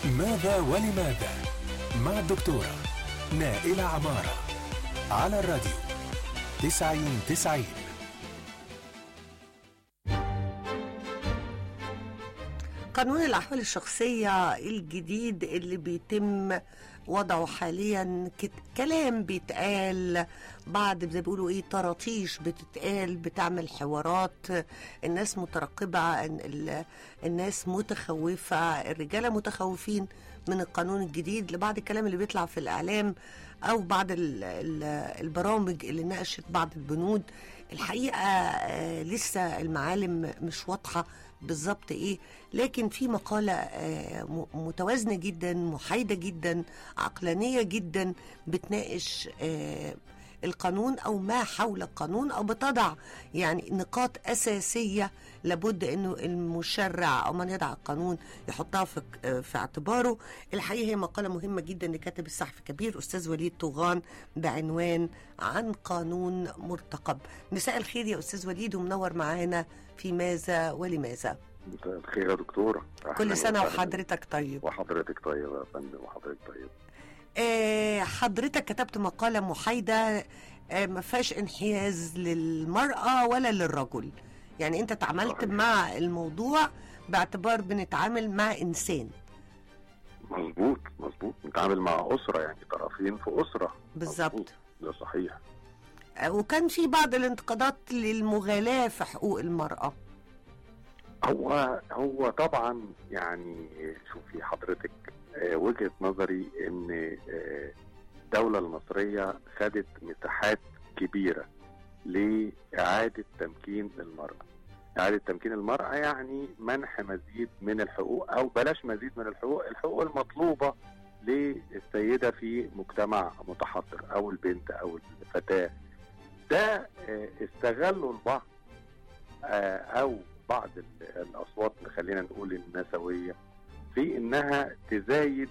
ماذا ولماذا مع الدكتورة نائلة عمارة على الراديو تسعين تسعين قانون الأحوال الشخصية الجديد اللي بيتم وضعه حاليا كت- كلام بيتقال بعد زي بيقولوا ايه طراطيش بتتقال بتعمل حوارات الناس مترقبة ال- ال- الناس متخوفة الرجالة متخوفين من القانون الجديد لبعض الكلام اللي بيطلع في الإعلام أو بعض ال- ال- البرامج اللي ناقشت بعض البنود الحقيقة آه، لسه المعالم مش واضحة بالظبط ايه لكن في مقالة آه، م- متوازنة جدا محايدة جدا عقلانية جدا بتناقش آه، القانون او ما حول القانون او بتضع يعني نقاط اساسيه لابد انه المشرع او من يضع القانون يحطها في آه، في اعتباره الحقيقه هي مقاله مهمه جدا لكاتب الصحفي الكبير استاذ وليد طوغان بعنوان عن قانون مرتقب مساء الخير يا استاذ وليد ومنور معانا في ماذا ولماذا مساء الخير يا دكتورة أهلاً كل سنه وسهلاً. وحضرتك طيب وحضرتك طيب يا فندم وحضرتك طيب آه، حضرتك كتبت مقالة محايدة آه، ما فيهاش انحياز للمرأة ولا للرجل يعني انت تعاملت صحيح. مع الموضوع باعتبار بنتعامل مع انسان مظبوط مظبوط نتعامل مع أسرة يعني طرفين في أسرة بالظبط مظبوط. ده صحيح آه، وكان في بعض الانتقادات للمغالاة في حقوق المرأة هو هو طبعا يعني شوفي حضرتك آه، وجهة نظري إن آه، الدولة المصرية خدت مساحات كبيرة لإعادة تمكين المرأة إعادة تمكين المرأة يعني منح مزيد من الحقوق أو بلاش مزيد من الحقوق الحقوق المطلوبة للسيدة في مجتمع متحضر أو البنت أو الفتاة ده آه، استغلوا البعض آه، أو بعض ال- الأصوات اللي خلينا نقول النسوية في إنها تزايد